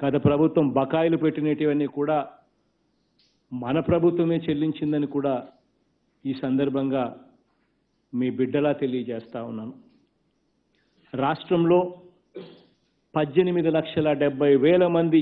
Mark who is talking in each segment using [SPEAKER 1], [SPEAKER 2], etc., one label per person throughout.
[SPEAKER 1] గత ప్రభుత్వం బకాయిలు పెట్టినటివన్నీ కూడా మన ప్రభుత్వమే చెల్లించిందని కూడా ఈ సందర్భంగా మీ బిడ్డలా తెలియజేస్తా ఉన్నాను రాష్ట్రంలో పద్దెనిమిది లక్షల డెబ్బై వేల మంది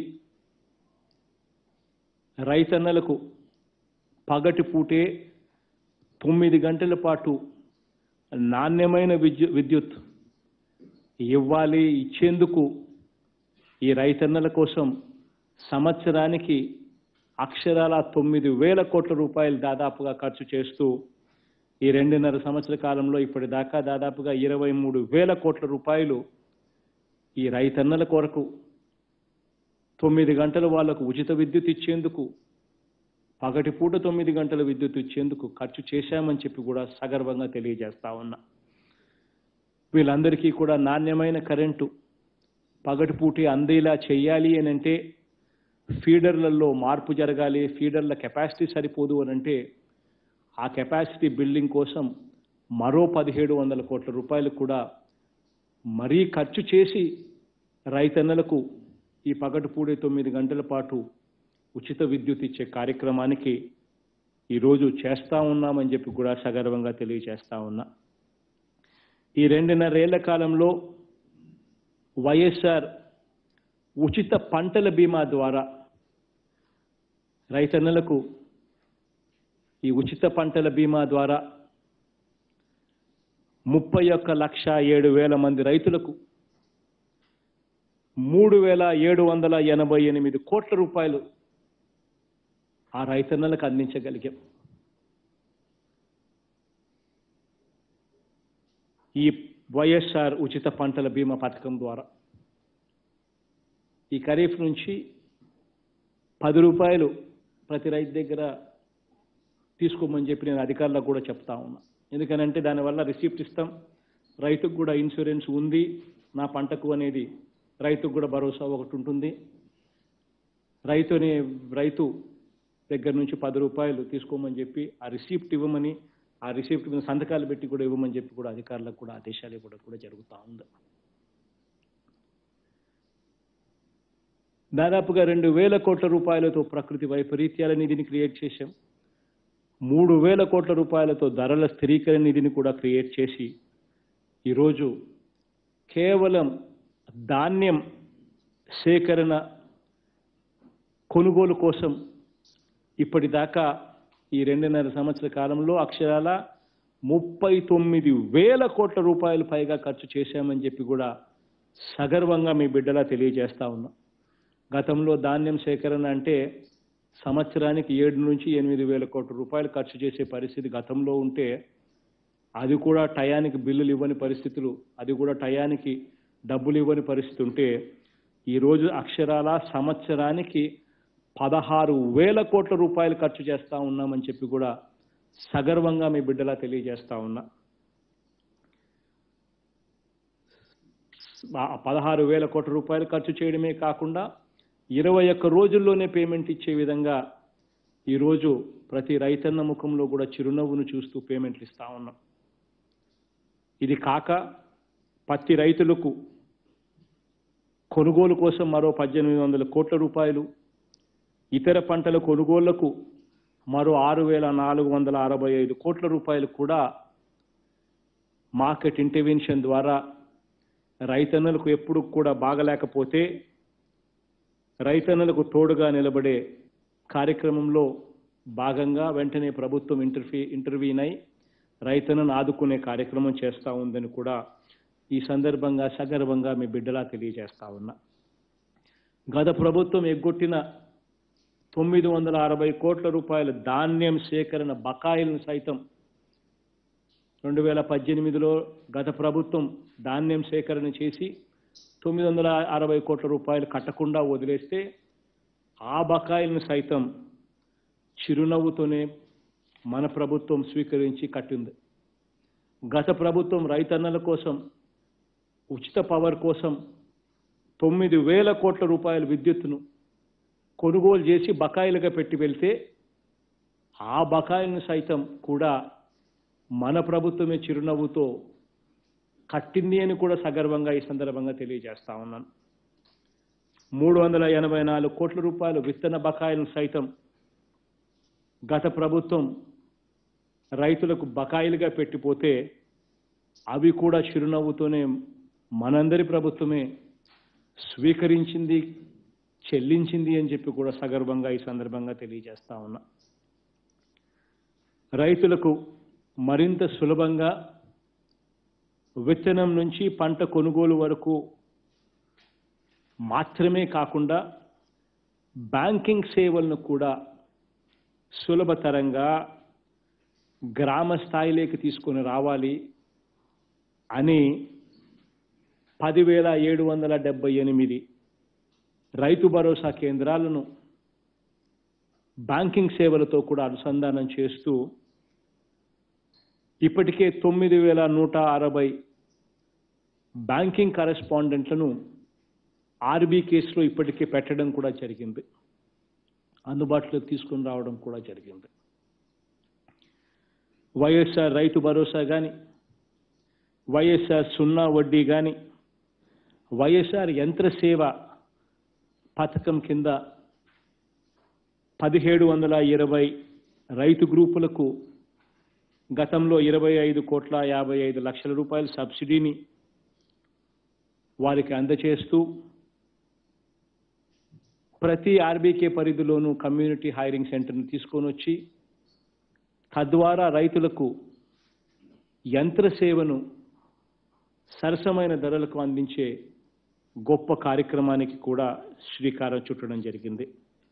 [SPEAKER 1] రైతన్నలకు పగటి పూటే తొమ్మిది గంటల పాటు నాణ్యమైన విద్యు విద్యుత్ ఇవ్వాలి ఇచ్చేందుకు ఈ రైతన్నల కోసం సంవత్సరానికి అక్షరాల తొమ్మిది వేల కోట్ల రూపాయలు దాదాపుగా ఖర్చు చేస్తూ ఈ రెండున్నర సంవత్సర కాలంలో ఇప్పటిదాకా దాదాపుగా ఇరవై మూడు వేల కోట్ల రూపాయలు ఈ రైతన్నల కొరకు తొమ్మిది గంటలు వాళ్లకు ఉచిత విద్యుత్ ఇచ్చేందుకు పగటిపూట తొమ్మిది గంటల విద్యుత్ ఇచ్చేందుకు ఖర్చు చేశామని చెప్పి కూడా సగర్వంగా తెలియజేస్తా ఉన్నా వీళ్ళందరికీ కూడా నాణ్యమైన కరెంటు పగటిపూటే అందేలా చేయాలి అని అంటే ఫీడర్లలో మార్పు జరగాలి ఫీడర్ల కెపాసిటీ సరిపోదు అని అంటే ఆ కెపాసిటీ బిల్డింగ్ కోసం మరో పదిహేడు వందల కోట్ల రూపాయలు కూడా మరీ ఖర్చు చేసి రైతన్నలకు ఈ పగటిపూడే తొమ్మిది గంటల పాటు ఉచిత విద్యుత్ ఇచ్చే కార్యక్రమానికి ఈరోజు చేస్తా ఉన్నామని చెప్పి కూడా సగర్వంగా తెలియజేస్తా ఉన్నా ఈ రెండున్నరేళ్ల కాలంలో వైఎస్ఆర్ ఉచిత పంటల బీమా ద్వారా రైతన్నలకు ఈ ఉచిత పంటల బీమా ద్వారా ముప్పై ఒక్క లక్ష ఏడు వేల మంది రైతులకు మూడు వేల ఏడు వందల ఎనభై ఎనిమిది కోట్ల రూపాయలు ఆ రైతన్నలకు అందించగలిగాం ఈ వైఎస్ఆర్ ఉచిత పంటల బీమా పథకం ద్వారా ఈ ఖరీఫ్ నుంచి పది రూపాయలు ప్రతి రైతు దగ్గర తీసుకోమని చెప్పి నేను అధికారులకు కూడా చెప్తా ఉన్నా ఎందుకనంటే దానివల్ల రిసిప్ట్ ఇస్తాం రైతుకు కూడా ఇన్సూరెన్స్ ఉంది నా పంటకు అనేది రైతుకు కూడా భరోసా ఒకటి ఉంటుంది రైతుని రైతు దగ్గర నుంచి పది రూపాయలు తీసుకోమని చెప్పి ఆ రిసిప్ట్ ఇవ్వమని ఆ రిసిప్ట్ మీద సంతకాలు పెట్టి కూడా ఇవ్వమని చెప్పి కూడా అధికారులకు కూడా ఆదేశాలు ఇవ్వడం కూడా జరుగుతూ ఉంది దాదాపుగా రెండు వేల కోట్ల రూపాయలతో ప్రకృతి వైపరీత్యాల నిధిని క్రియేట్ చేశాం మూడు వేల కోట్ల రూపాయలతో ధరల స్థిరీకరణ నిధిని కూడా క్రియేట్ చేసి ఈరోజు కేవలం ధాన్యం సేకరణ కొనుగోలు కోసం ఇప్పటిదాకా ఈ రెండున్నర సంవత్సర కాలంలో అక్షరాల ముప్పై తొమ్మిది వేల కోట్ల రూపాయలు పైగా ఖర్చు చేశామని చెప్పి కూడా సగర్వంగా మీ బిడ్డలా తెలియజేస్తా ఉన్నా గతంలో ధాన్యం సేకరణ అంటే సంవత్సరానికి ఏడు నుంచి ఎనిమిది వేల కోట్ల రూపాయలు ఖర్చు చేసే పరిస్థితి గతంలో ఉంటే అది కూడా టయానికి బిల్లులు ఇవ్వని పరిస్థితులు అది కూడా టయానికి డబ్బులు ఇవ్వని పరిస్థితి ఉంటే ఈరోజు అక్షరాల సంవత్సరానికి పదహారు వేల కోట్ల రూపాయలు ఖర్చు చేస్తా ఉన్నామని చెప్పి కూడా సగర్వంగా మీ బిడ్డలా తెలియజేస్తా ఉన్నా ఆ పదహారు వేల కోట్ల రూపాయలు ఖర్చు చేయడమే కాకుండా ఇరవై ఒక్క రోజుల్లోనే పేమెంట్ ఇచ్చే విధంగా ఈరోజు ప్రతి రైతన్న ముఖంలో కూడా చిరునవ్వును చూస్తూ పేమెంట్లు ఇస్తా ఉన్నాం ఇది కాక పత్తి రైతులకు కొనుగోలు కోసం మరో పద్దెనిమిది వందల కోట్ల రూపాయలు ఇతర పంటల కొనుగోళ్లకు మరో ఆరు వేల నాలుగు వందల అరవై ఐదు కోట్ల రూపాయలు కూడా మార్కెట్ ఇంటర్వెన్షన్ ద్వారా రైతన్నలకు ఎప్పుడు కూడా బాగలేకపోతే రైతన్నలకు తోడుగా నిలబడే కార్యక్రమంలో భాగంగా వెంటనే ప్రభుత్వం ఇంటర్ఫీ ఇంటర్వ్యూన్ అయి రైతన్నను ఆదుకునే కార్యక్రమం చేస్తూ ఉందని కూడా ఈ సందర్భంగా సగర్వంగా మీ బిడ్డలా తెలియజేస్తా ఉన్నా గత ప్రభుత్వం ఎగ్గొట్టిన తొమ్మిది వందల అరవై కోట్ల రూపాయల ధాన్యం సేకరణ బకాయిలను సైతం రెండు వేల పద్దెనిమిదిలో గత ప్రభుత్వం ధాన్యం సేకరణ చేసి తొమ్మిది వందల అరవై కోట్ల రూపాయలు కట్టకుండా వదిలేస్తే ఆ బకాయిలను సైతం చిరునవ్వుతోనే మన ప్రభుత్వం స్వీకరించి కట్టింది గత ప్రభుత్వం రైతన్నల కోసం ఉచిత పవర్ కోసం తొమ్మిది వేల కోట్ల రూపాయల విద్యుత్తును కొనుగోలు చేసి బకాయిలుగా పెట్టి వెళ్తే ఆ బకాయిలను సైతం కూడా మన ప్రభుత్వమే చిరునవ్వుతో కట్టింది అని కూడా సగర్వంగా ఈ సందర్భంగా తెలియజేస్తా ఉన్నాను మూడు వందల ఎనభై నాలుగు కోట్ల రూపాయలు విత్తన బకాయిలను సైతం గత ప్రభుత్వం రైతులకు బకాయిలుగా పెట్టిపోతే అవి కూడా చిరునవ్వుతోనే మనందరి ప్రభుత్వమే స్వీకరించింది చెల్లించింది అని చెప్పి కూడా సగర్భంగా ఈ సందర్భంగా తెలియజేస్తా ఉన్నా రైతులకు మరింత సులభంగా విత్తనం నుంచి పంట కొనుగోలు వరకు మాత్రమే కాకుండా బ్యాంకింగ్ సేవలను కూడా సులభతరంగా గ్రామ స్థాయిలోకి తీసుకొని రావాలి అని పదివేల ఏడు వందల డెబ్బై ఎనిమిది రైతు భరోసా కేంద్రాలను బ్యాంకింగ్ సేవలతో కూడా అనుసంధానం చేస్తూ ఇప్పటికే తొమ్మిది వేల నూట అరవై బ్యాంకింగ్ కరెస్పాండెంట్లను ఆర్బీ కేసులో ఇప్పటికే పెట్టడం కూడా జరిగింది అందుబాటులోకి తీసుకుని రావడం కూడా జరిగింది వైఎస్ఆర్ రైతు భరోసా కానీ వైఎస్ఆర్ సున్నా వడ్డీ కానీ వైఎస్ఆర్ యంత్ర సేవ పథకం కింద పదిహేడు వందల ఇరవై రైతు గ్రూపులకు గతంలో ఇరవై ఐదు కోట్ల యాభై ఐదు లక్షల రూపాయల సబ్సిడీని వారికి అందచేస్తూ ప్రతి ఆర్బీకే పరిధిలోనూ కమ్యూనిటీ హైరింగ్ సెంటర్ని తీసుకొని వచ్చి తద్వారా రైతులకు యంత్ర సేవను సరసమైన ధరలకు అందించే గొప్ప కార్యక్రమానికి కూడా శ్రీకారం చుట్టడం జరిగింది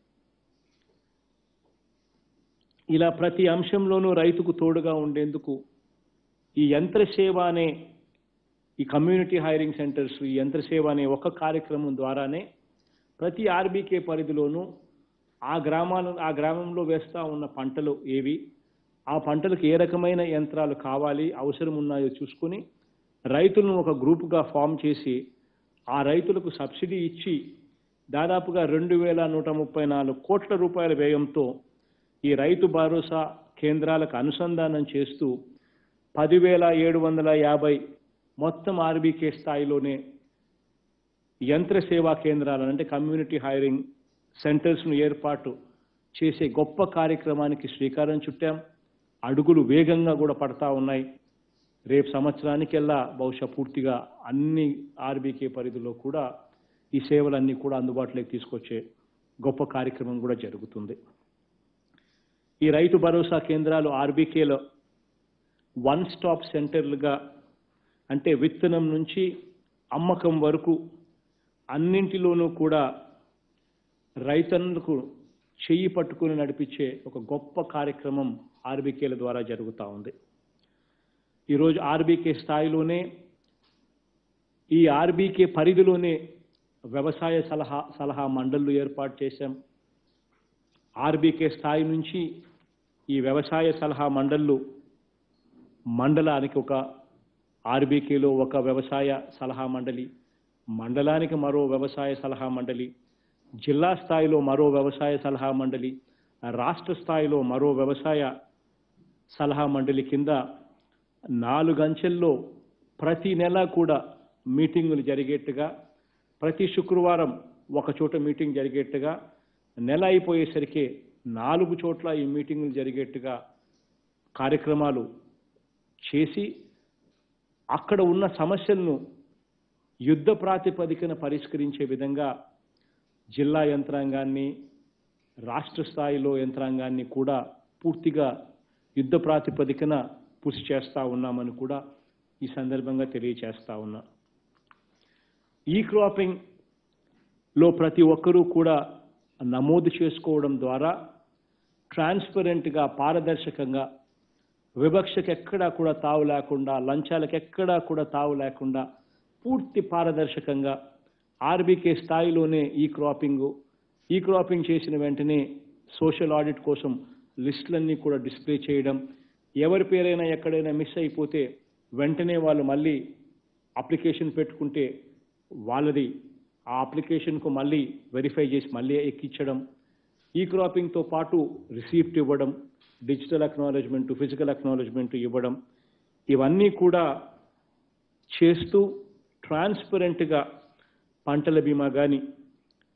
[SPEAKER 1] ఇలా ప్రతి అంశంలోనూ రైతుకు తోడుగా ఉండేందుకు ఈ యంత్ర సేవ అనే ఈ కమ్యూనిటీ హైరింగ్ సెంటర్స్ ఈ యంత్ర సేవ అనే ఒక కార్యక్రమం ద్వారానే ప్రతి ఆర్బీకే పరిధిలోనూ ఆ గ్రామాల ఆ గ్రామంలో వేస్తా ఉన్న పంటలు ఏవి ఆ పంటలకు ఏ రకమైన యంత్రాలు కావాలి అవసరం ఉన్నాయో చూసుకుని రైతులను ఒక గ్రూపుగా ఫామ్ చేసి ఆ రైతులకు సబ్సిడీ ఇచ్చి దాదాపుగా రెండు వేల నూట ముప్పై నాలుగు కోట్ల రూపాయల వ్యయంతో ఈ రైతు భరోసా కేంద్రాలకు అనుసంధానం చేస్తూ పదివేల ఏడు వందల యాభై మొత్తం ఆర్బీకే స్థాయిలోనే యంత్ర సేవా కేంద్రాలను అంటే కమ్యూనిటీ హైరింగ్ సెంటర్స్ను ఏర్పాటు చేసే గొప్ప కార్యక్రమానికి శ్రీకారం చుట్టాం అడుగులు వేగంగా కూడా పడతా ఉన్నాయి రేపు సంవత్సరానికెల్లా బహుశా పూర్తిగా అన్ని ఆర్బీకే పరిధిలో కూడా ఈ సేవలన్నీ కూడా అందుబాటులోకి తీసుకొచ్చే గొప్ప కార్యక్రమం కూడా జరుగుతుంది ఈ రైతు భరోసా కేంద్రాలు ఆర్బీకేలో వన్ స్టాప్ సెంటర్లుగా అంటే విత్తనం నుంచి అమ్మకం వరకు అన్నింటిలోనూ కూడా రైతన్నులకు చెయ్యి పట్టుకుని నడిపించే ఒక గొప్ప కార్యక్రమం ఆర్బీకేల ద్వారా జరుగుతూ ఉంది ఈరోజు ఆర్బీకే స్థాయిలోనే ఈ ఆర్బీకే పరిధిలోనే వ్యవసాయ సలహా సలహా మండళ్ళు ఏర్పాటు చేశాం ఆర్బీకే స్థాయి నుంచి ఈ వ్యవసాయ సలహా మండళ్ళు మండలానికి ఒక ఆర్బీకేలో ఒక వ్యవసాయ సలహా మండలి మండలానికి మరో వ్యవసాయ సలహా మండలి జిల్లా స్థాయిలో మరో వ్యవసాయ సలహా మండలి రాష్ట్ర స్థాయిలో మరో వ్యవసాయ సలహా మండలి కింద నాలుగంచెల్లో ప్రతి నెల కూడా మీటింగులు జరిగేట్టుగా ప్రతి శుక్రవారం ఒక చోట మీటింగ్ జరిగేట్టుగా నెల అయిపోయేసరికి నాలుగు చోట్ల ఈ మీటింగులు జరిగేట్టుగా కార్యక్రమాలు చేసి అక్కడ ఉన్న సమస్యలను యుద్ధ ప్రాతిపదికన పరిష్కరించే విధంగా జిల్లా యంత్రాంగాన్ని రాష్ట్ర స్థాయిలో యంత్రాంగాన్ని కూడా పూర్తిగా యుద్ధ ప్రాతిపదికన పుష్ చేస్తూ ఉన్నామని కూడా ఈ సందర్భంగా తెలియచేస్తా ఉన్నా ఈ క్రాపింగ్లో ప్రతి ఒక్కరూ కూడా నమోదు చేసుకోవడం ద్వారా ట్రాన్స్పరెంట్గా పారదర్శకంగా వివక్షకు ఎక్కడా కూడా తావు లేకుండా లంచాలకు ఎక్కడా కూడా తావు లేకుండా పూర్తి పారదర్శకంగా ఆర్బీకే స్థాయిలోనే ఈ క్రాపింగ్ ఈ క్రాపింగ్ చేసిన వెంటనే సోషల్ ఆడిట్ కోసం లిస్టులన్నీ కూడా డిస్ప్లే చేయడం ఎవరి పేరైనా ఎక్కడైనా మిస్ అయిపోతే వెంటనే వాళ్ళు మళ్ళీ అప్లికేషన్ పెట్టుకుంటే వాళ్ళది ఆ అప్లికేషన్కు మళ్ళీ వెరిఫై చేసి మళ్ళీ ఎక్కించడం ఈ క్రాపింగ్తో పాటు రిసీప్ట్ ఇవ్వడం డిజిటల్ అక్నాలజ్మెంట్ ఫిజికల్ అక్నాలజ్మెంట్ ఇవ్వడం ఇవన్నీ కూడా చేస్తూ ట్రాన్స్పరెంట్గా పంటల బీమా కానీ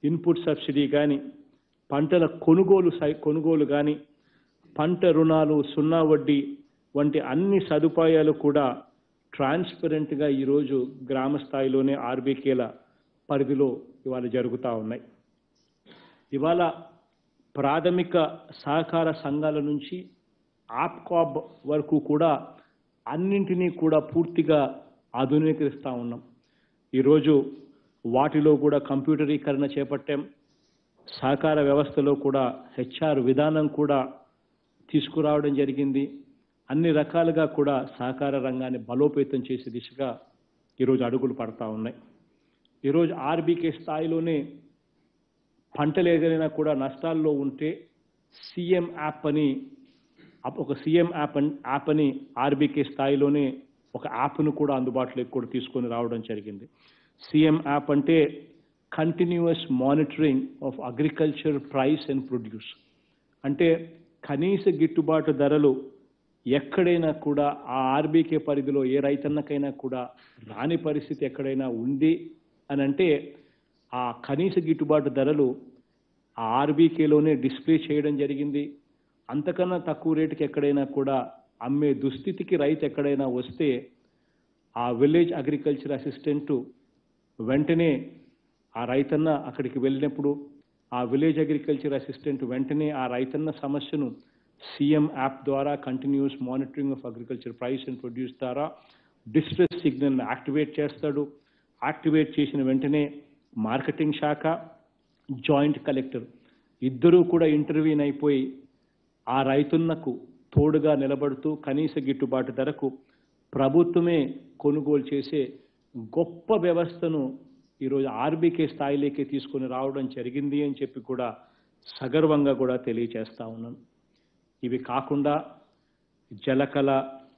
[SPEAKER 1] ఇన్పుట్ సబ్సిడీ కానీ పంటల కొనుగోలు సై కొనుగోలు కానీ పంట రుణాలు సున్నా వడ్డీ వంటి అన్ని సదుపాయాలు కూడా ట్రాన్స్పరెంట్గా ఈరోజు గ్రామ స్థాయిలోనే ఆర్బీకేల పరిధిలో ఇవాళ జరుగుతూ ఉన్నాయి ఇవాళ ప్రాథమిక సహకార సంఘాల నుంచి ఆప్కాబ్ వరకు కూడా అన్నింటినీ కూడా పూర్తిగా ఆధునీకరిస్తూ ఉన్నాం ఈరోజు వాటిలో కూడా కంప్యూటరీకరణ చేపట్టాం సహకార వ్యవస్థలో కూడా హెచ్ఆర్ విధానం కూడా తీసుకురావడం జరిగింది అన్ని రకాలుగా కూడా సహకార రంగాన్ని బలోపేతం చేసే దిశగా ఈరోజు అడుగులు పడతా ఉన్నాయి ఈరోజు ఆర్బీకే స్థాయిలోనే పంటలు ఏదైనా కూడా నష్టాల్లో ఉంటే సీఎం యాప్ అని అప్- ఒక సీఎం యాప్ అని యాప్ అని ఆర్బీకే స్థాయిలోనే ఒక యాప్ను కూడా అందుబాటులోకి కూడా తీసుకొని రావడం జరిగింది సీఎం యాప్ అంటే continuous monitoring of agriculture price and produce అంటే కనీస గిట్టుబాటు ధరలు ఎక్కడైనా కూడా ఆ ఆర్బీకే పరిధిలో ఏ రైతన్నకైనా కూడా రాని పరిస్థితి ఎక్కడైనా ఉంది అని అంటే ఆ కనీస గిట్టుబాటు ధరలు ఆ ఆర్బీకేలోనే డిస్ప్లే చేయడం జరిగింది అంతకన్నా తక్కువ రేటుకి ఎక్కడైనా కూడా అమ్మే దుస్థితికి రైతు ఎక్కడైనా వస్తే ఆ విలేజ్ అగ్రికల్చర్ అసిస్టెంట్ వెంటనే ఆ రైతన్న అక్కడికి వెళ్ళినప్పుడు ఆ విలేజ్ అగ్రికల్చర్ అసిస్టెంట్ వెంటనే ఆ రైతన్న సమస్యను సీఎం యాప్ ద్వారా continuous monitoring of agriculture price and produce ద్వారా డిస్ట్రెస్ సిగ్నల్ యాక్టివేట్ చేస్తాడు యాక్టివేట్ చేసిన వెంటనే మార్కెటింగ్ శాఖ జాయింట్ కలెక్టర్ ఇద్దరూ కూడా ఇంటర్వ్యూన్ అయిపోయి ఆ రైతున్నకు తోడుగా నిలబడుతూ కనీస గిట్టుబాటు ధరకు ప్రభుత్వమే కొనుగోలు చేసే గొప్ప వ్యవస్థను ఈరోజు ఆర్బీకే స్థాయిలోకి తీసుకొని రావడం జరిగింది అని చెప్పి కూడా సగర్వంగా కూడా తెలియచేస్తా ఉన్నాను ఇవి కాకుండా జలకళ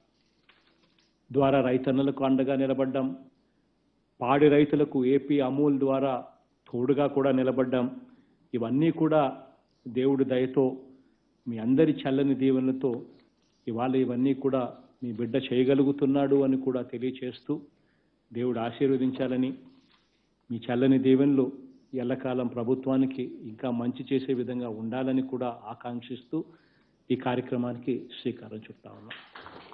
[SPEAKER 1] ద్వారా రైతన్నలకు అండగా నిలబడ్డాం పాడి రైతులకు ఏపీ అమూల్ ద్వారా తోడుగా కూడా నిలబడ్డాం ఇవన్నీ కూడా దేవుడి దయతో మీ అందరి చల్లని దీవెనలతో ఇవాళ ఇవన్నీ కూడా మీ బిడ్డ చేయగలుగుతున్నాడు అని కూడా తెలియచేస్తూ దేవుడు ఆశీర్వదించాలని మీ చల్లని దీవెనలు ఎల్లకాలం ప్రభుత్వానికి ఇంకా మంచి చేసే విధంగా ఉండాలని కూడా ఆకాంక్షిస్తూ ఈ కార్యక్రమానికి శ్రీకారం చుడతా ఉన్నాం